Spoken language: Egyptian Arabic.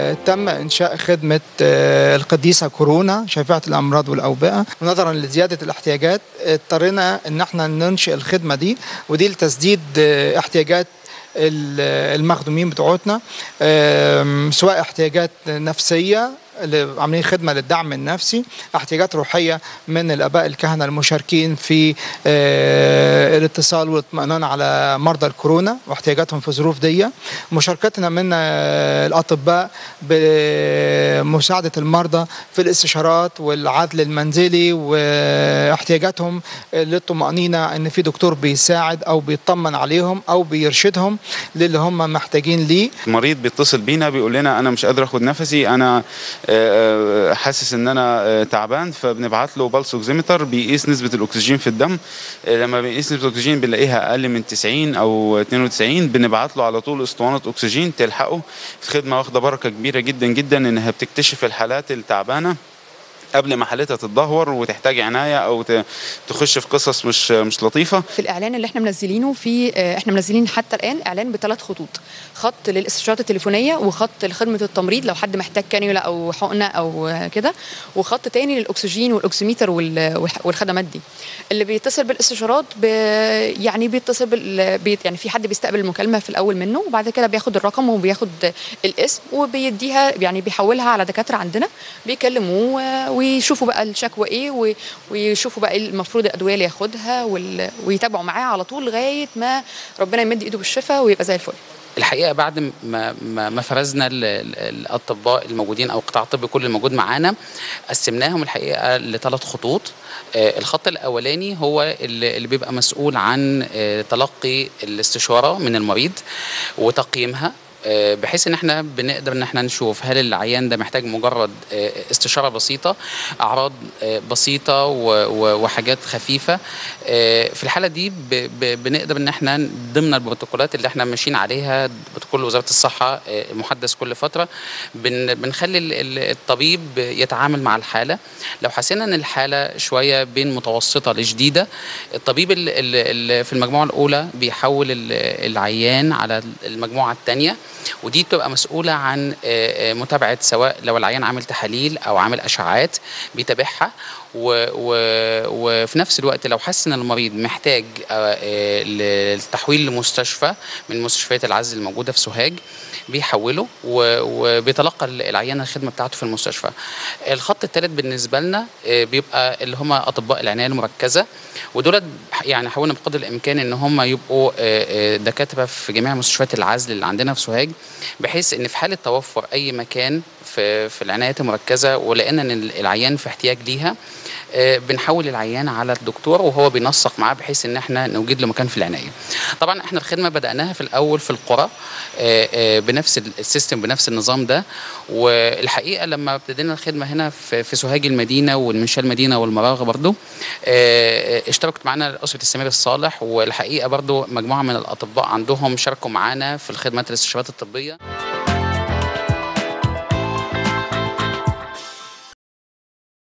تم إنشاء خدمة القديسة كورونا شفاعة الأمراض والأوبئة ونظرا لزيادة الاحتياجات اضطرينا إن احنا ننشئ الخدمة دي ودي لتسديد احتياجات المخدومين بتوعتنا سواء احتياجات نفسية عاملين خدمة للدعم النفسي احتياجات روحية من الآباء الكهنة المشاركين في الاتصال والاطمئنان على مرضى الكورونا واحتياجاتهم في الظروف دي مشاركتنا من الأطباء بمساعدة المرضى في الاستشارات والعزل المنزلي واحتياجاتهم للطمأنينة ان في دكتور بيساعد او بيطمن عليهم او بيرشدهم للي هم محتاجين ليه المريض بيتصل بينا بيقول لنا انا مش قادر اخد نفسي انا حاسس ان انا تعبان فبنبعت له بالس اوكسيمتر بيقيس نسبه الاكسجين في الدم لما بيقيس نسبه الاكسجين بنلاقيها اقل من 90 او 92 بنبعت له على طول اسطوانه اكسجين تلحقه الخدمه واخده بركه كبيره جدا جدا انها بتكتشف الحالات التعبانه قبل ما حالتها تتدهور وتحتاج عنايه او تخش في قصص مش مش لطيفه في الاعلان اللي احنا منزلينه في احنا منزلين حتى الان اعلان بثلاث خطوط خط للاستشارات التليفونيه وخط لخدمه التمريض لو حد محتاج كانيولا او حقنه او كده وخط تاني للاكسجين والاكسيميتر والخدمات دي اللي بيتصل بالاستشارات ب... يعني بيتصل بال... بي... يعني في حد بيستقبل المكالمه في الاول منه وبعد كده بياخد الرقم وبياخد الاسم وبيديها يعني بيحولها على دكاتره عندنا بيكلموه ويشوفوا بقى الشكوى ايه ويشوفوا بقى المفروض الادويه اللي ياخدها ويتابعوا معاه على طول لغايه ما ربنا يمد ايده بالشفاء ويبقى زي الفل الحقيقه بعد ما ما فرزنا الاطباء الموجودين او القطاع الطبي كل الموجود معانا قسمناهم الحقيقه لثلاث خطوط الخط الاولاني هو اللي بيبقى مسؤول عن تلقي الاستشاره من المريض وتقييمها بحيث ان احنا بنقدر ان احنا نشوف هل العيان ده محتاج مجرد استشاره بسيطه اعراض بسيطه وحاجات خفيفه في الحاله دي بنقدر ان احنا ضمن البروتوكولات اللي احنا ماشيين عليها بروتوكول وزاره الصحه محدث كل فتره بنخلي الطبيب يتعامل مع الحاله لو حسينا ان الحاله شويه بين متوسطه لشديده الطبيب اللي في المجموعه الاولى بيحول العيان على المجموعه الثانيه ودي بتبقى مسؤولة عن متابعة سواء لو العيان عامل تحاليل أو عامل أشعاعات بيتابعها و و وفي نفس الوقت لو حس ان المريض محتاج التحويل لمستشفى من مستشفيات العزل الموجوده في سوهاج بيحوله وبيتلقى العيان الخدمه بتاعته في المستشفى. الخط الثالث بالنسبه لنا بيبقى اللي هم اطباء العنايه المركزه ودول يعني حاولنا بقدر الامكان ان هم يبقوا دكاتره في جميع مستشفيات العزل اللي عندنا في سوهاج بحيث ان في حاله توفر اي مكان في في العنايات المركزه ولقينا ان العيان في احتياج ليها بنحول العيان على الدكتور وهو بينسق معاه بحيث ان احنا نوجد له مكان في العنايه. طبعا احنا الخدمه بداناها في الاول في القرى بنفس السيستم بنفس النظام ده والحقيقه لما ابتدينا الخدمه هنا في سوهاج المدينه والمنشاه المدينه والمراغه برضو اشتركت معانا اسره السمير الصالح والحقيقه برضو مجموعه من الاطباء عندهم شاركوا معانا في الخدمات الاستشارات الطبيه.